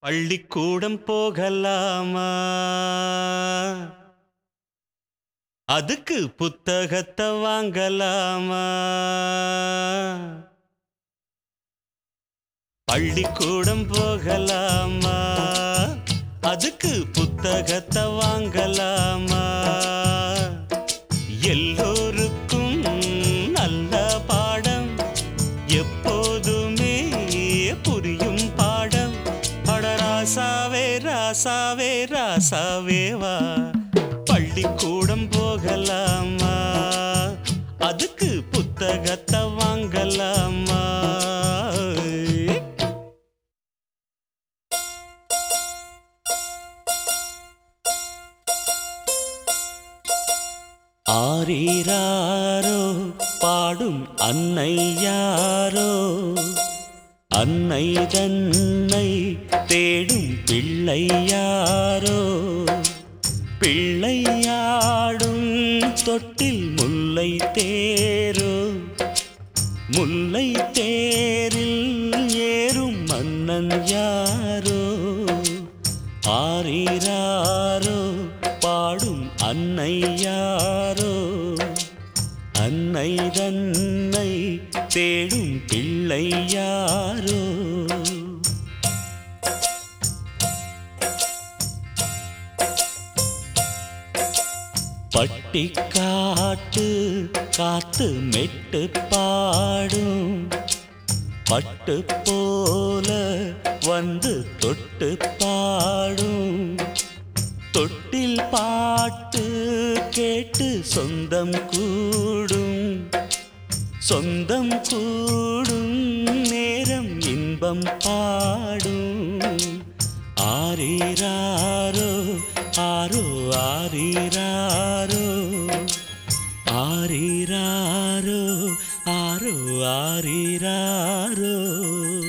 பள்ளிக்கூடம் போகலாமா அதுக்கு புத்தகத்தை வாங்கலாமா பள்ளிக்கூடம் போகலாமா அதுக்கு புத்தகத்தை வாங்கலாமா எல்லோருக்கும் நல்ல பாடம் எப்போதுமே புரியும் பாடம் அட ராசாவே ராசாவே ராசாவே வா பள்ளிக்கூடம் போகலாமா அதுக்கு புத்தகத்தை வாங்கலாமா ஆரீராரோ பாடும் அன்னை யாரோ அன்னை தன்னை தேடும் பிள்ளை யாரோ பிள்ளையாடும் தொட்டில் முல்லை தேரோ முல்லை தேரில் ஏறும் மன்னன் யாரோ ஆரீராரோ பாடும் அன்னை யாரோ அன்னை தன்னை தேடும் பிள்ளை யாரோ பட்டிக்காட்டு காத்து மெட்டு பாடும் பட்டு போல வந்து தொட்டு பாடும் தொட்டில் பாட்டு கேட்டு சொந்தம் கூடும் சொந்தம் கூடும் நேரம் இன்பம் பாடும் ஆரீராரோ ஆரோ ஆரீராரோ ஆரீராரோ ஆரோ ஆரீராரோ